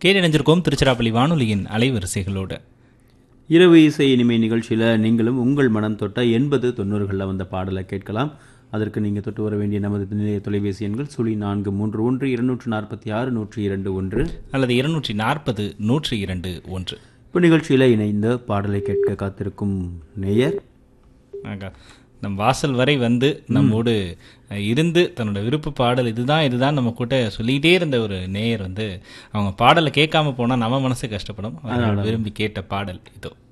கேட்டடைஞ்சிருக்கோம் திருச்சிராப்பள்ளி வானொலியின் அலைவரிசைகளோடு இரவு இசை இனிமை நிகழ்ச்சியில் நீங்களும் உங்கள் மனம் தொட்ட எண்பது தொண்ணூறுகளில் வந்த பாடலை கேட்கலாம் அதற்கு நீங்கள் தொட்டு வர வேண்டிய நமது நிலைய தொலைபேசி எண்கள் சுழி நான்கு மூன்று ஒன்று இருநூற்று நாற்பத்தி ஆறு நூற்றி இரண்டு ஒன்று அல்லது இருநூற்றி நாற்பது நூற்றி இரண்டு ஒன்று இப்போ நிகழ்ச்சியில் இணைந்த பாடலை கேட்க காத்திருக்கும் நேயர் ஆகா. நம் வாசல் வரை வந்து நம்மோடு அஹ், இருந்து தன்னோட விருப்ப பாடல் இதுதான் இதுதான் நம்ம கூட சொல்லிக்கிட்டே இருந்த ஒரு நேயர் வந்து அவங்க பாடலை கேட்காம போனால் நம்ம மனசு கஷ்டப்படும் அதனால விரும்பி கேட்ட பாடல் இதோ